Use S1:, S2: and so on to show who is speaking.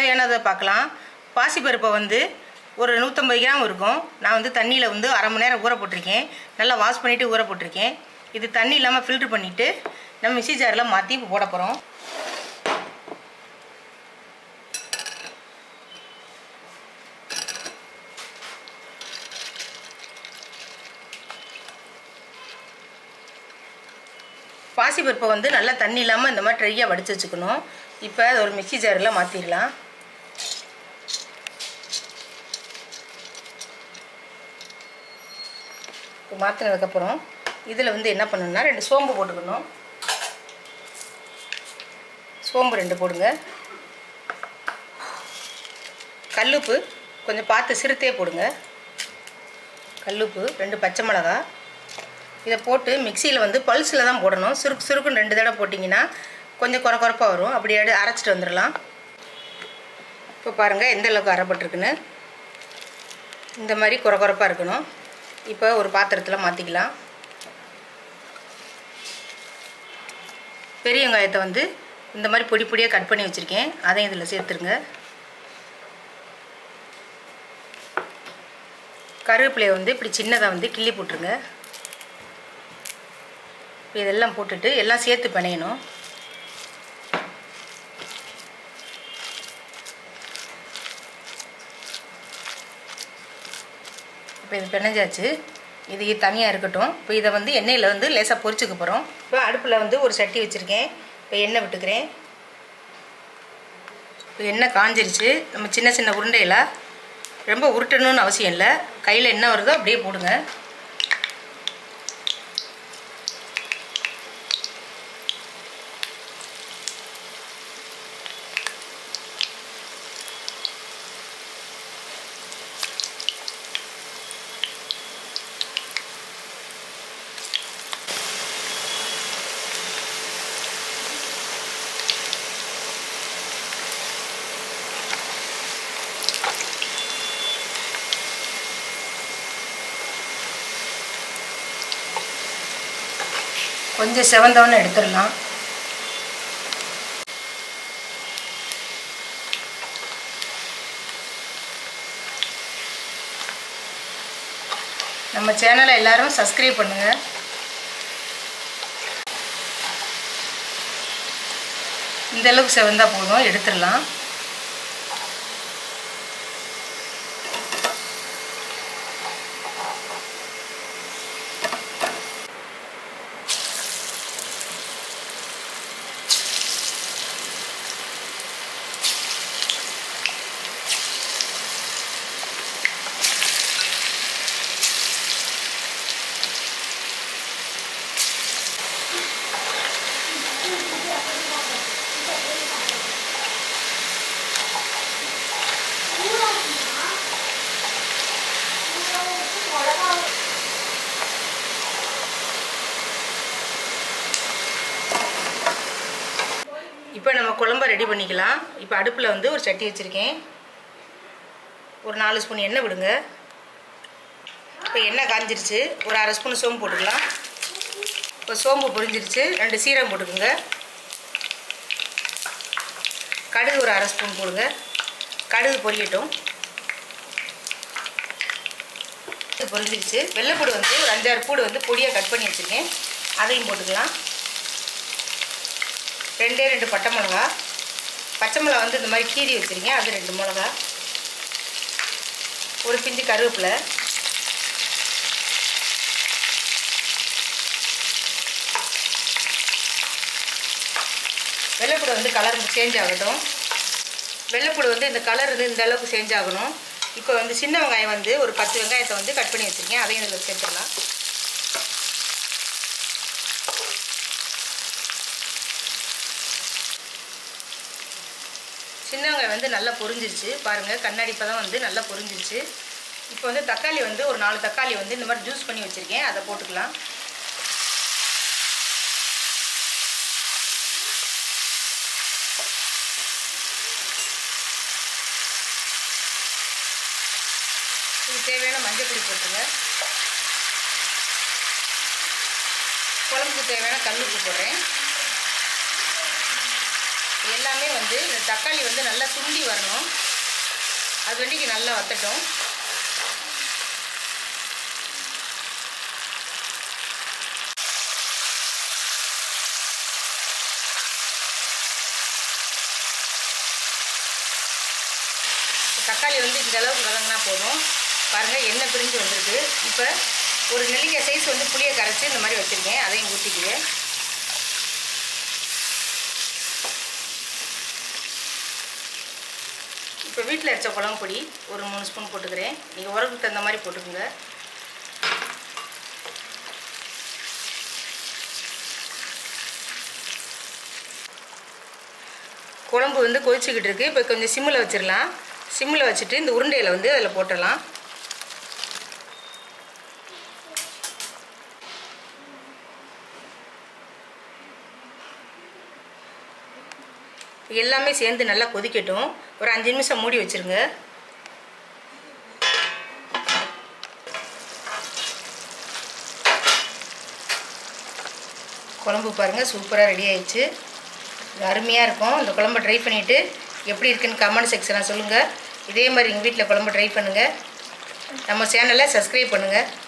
S1: தேவையானதை பார்க்கலாம் பாசிப்பருப்பை வந்து ஒரு நூற்றம்பது கிராம் இருக்கும் நான் வந்து தண்ணியில் வந்து அரை மணி நேரம் ஊற போட்டிருக்கேன் நல்லா வாஷ் பண்ணிவிட்டு ஊற போட்டிருக்கேன் இது தண்ணி இல்லாமல் ஃபில்ட்ரு பண்ணிவிட்டு நம்ம மிக்ஸி ஜாரில் மாற்றி இப்போ போட போகிறோம் பாசிப்பருப்பை வந்து நல்லா தண்ணி இல்லாமல் இந்த மாதிரி ட்ரையாக வடித்து வச்சுக்கணும் இப்போ அதை ஒரு மிக்ஸி ஜாரில் மாற்றிடலாம் இப்போ மாற்றினதுக்கப்புறம் இதில் வந்து என்ன பண்ணணும்னா ரெண்டு சோம்பு போட்டுக்கணும் சோம்பு ரெண்டு போடுங்க கல்லுப்பு கொஞ்சம் பார்த்து சிறுத்தே போடுங்க கல்லுப்பு ரெண்டு பச்சை மிளகா இதை போட்டு மிக்சியில் வந்து பல்ஸில் தான் போடணும் சுருக்கு சுருக்குன்னு ரெண்டு தடவை போட்டிங்கன்னா கொஞ்சம் குறை குறைப்பாக வரும் அப்படி எடு அரைச்சிட்டு வந்துடலாம் இப்போ பாருங்கள் எந்த அளவுக்கு அரைப்பட்டிருக்குன்னு இந்த மாதிரி குறை குறைப்பாக இருக்கணும் இப்போ ஒரு பாத்திரத்தில் மாற்றிக்கலாம் பெரிய வெங்காயத்தை வந்து இந்த மாதிரி பொடி பொடியாக கட் பண்ணி வச்சுருக்கேன் அதையும் இதில் சேர்த்துருங்க கருவேப்பிலையை வந்து இப்படி சின்னதாக வந்து கிள்ளி போட்டுருங்க இப்போ இதெல்லாம் போட்டுட்டு எல்லாம் சேர்த்து பிணையணும் இப்போ இது பிணைஞ்சாச்சு இது தனியாக இருக்கட்டும் இப்போ இதை வந்து எண்ணெயில் வந்து லேசாக பொரிச்சுக்க போகிறோம் இப்போ அடுப்பில் வந்து ஒரு சட்டி வச்சுருக்கேன் இப்போ எண்ணெய் விட்டுக்கிறேன் இப்போ எண்ணெய் காஞ்சிருச்சு நம்ம சின்ன சின்ன உருண்டையில் ரொம்ப உருட்டணும்னு அவசியம் இல்லை கையில் என்ன வருதோ அப்படியே போடுங்க கொஞ்சம் செவந்தவொன்னே எடுத்துடலாம் நம்ம சேனலை எல்லாரும் சப்ஸ்கிரைப் பண்ணுங்கள் இந்த அளவுக்கு செவந்தா போதும் எடுத்துடலாம் இப்போ நம்ம குழம்ப ரெடி பண்ணிக்கலாம் இப்போ அடுப்பில் வந்து ஒரு சட்டி வச்சுருக்கேன் ஒரு நாலு ஸ்பூன் எண்ணெய் விடுங்க இப்போ எண்ணெய் காஞ்சிருச்சு ஒரு அரை ஸ்பூன் சோம்பு போட்டுக்கலாம் இப்போ சோம்பு பொரிஞ்சிருச்சு ரெண்டு சீரகம் போட்டுக்கோங்க கடுகு ஒரு அரை ஸ்பூன் போடுங்க கடுகு பொரியட்டும் இது பொரிஞ்சிருச்சு வெள்ளைப்பூடு வந்து ஒரு அஞ்சாறு பூடு வந்து பொடியாக கட் பண்ணி வச்சுருக்கேன் அதையும் போட்டுக்கலாம் ரெண்டே ரெண்டு பட்டை மிளகா பச்சை மிளகா வந்து இந்த மாதிரி கீரி வச்சுருக்கேன் அது ரெண்டு மிளகா ஒரு பிஞ்சு கருவேப்பிலை வெள்ளைப்பூடு வந்து கலர் சேஞ்ச் ஆகட்டும் வெள்ளைப்பூடு வந்து இந்த கலர் இது இந்த அளவுக்கு சேஞ்ச் ஆகணும் இப்போ வந்து சின்ன வெங்காயம் வந்து ஒரு பத்து வெங்காயத்தை வந்து கட் பண்ணி வச்சுருக்கேன் அதையும் இதில் சேர்த்துடலாம் சின்ன வெங்காயம் வந்து நல்லா பொரிஞ்சிருச்சு பாருங்கள் கண்ணாடி பதம் வந்து நல்லா பொரிஞ்சிருச்சு இப்போ வந்து தக்காளி வந்து ஒரு நாலு தக்காளி வந்து இந்த மாதிரி ஜூஸ் பண்ணி வச்சுருக்கேன் அதை போட்டுக்கலாம் இது தேவையான மஞ்சள் பொடி போட்டுருங்க குழம்புக்கு தேவையான கல்லுப்பு போடுறேன் எல்லாமே வந்து இந்த தக்காளி வந்து நல்லா சுண்டி வரணும் அது வண்டிக்கு நல்லா வத்தட்டும் தக்காளி வந்து இந்த அளவுக்கு வதங்கினா போதும் பாருங்கள் எண்ணெய் பிரிஞ்சு வந்திருக்கு இப்போ ஒரு நெல்லிக்காய் சைஸ் வந்து புளியை கரைச்சி இந்த மாதிரி வச்சுருக்கேன் அதையும் ஊற்றிக்குவேன் இப்போ வீட்டில் அரைச்ச குழம்பு பொடி ஒரு மூணு ஸ்பூன் போட்டுக்கிறேன் நீங்கள் உரத்துக்கு தகுந்த மாதிரி போட்டுக்கோங்க குழம்பு வந்து கொதிச்சுக்கிட்டு இருக்கு இப்போ கொஞ்சம் சிம்மில் வச்சிடலாம் சிம்மில் வச்சுட்டு இந்த உருண்டையில் வந்து அதில் போட்டுடலாம் எல்லாமே சேர்ந்து நல்லா கொதிக்கட்டும் ஒரு அஞ்சு நிமிஷம் மூடி வச்சுருங்க குழம்பு பாருங்கள் சூப்பராக ரெடி ஆயிடுச்சு இது அருமையாக இருக்கும் இந்த குழம்பு ட்ரை பண்ணிவிட்டு எப்படி இருக்குன்னு கமெண்ட் செக்ஷனில் சொல்லுங்கள் இதே மாதிரி எங்கள் வீட்டில் குழம்பு ட்ரை பண்ணுங்கள் நம்ம சேனலை சப்ஸ்கிரைப் பண்ணுங்கள்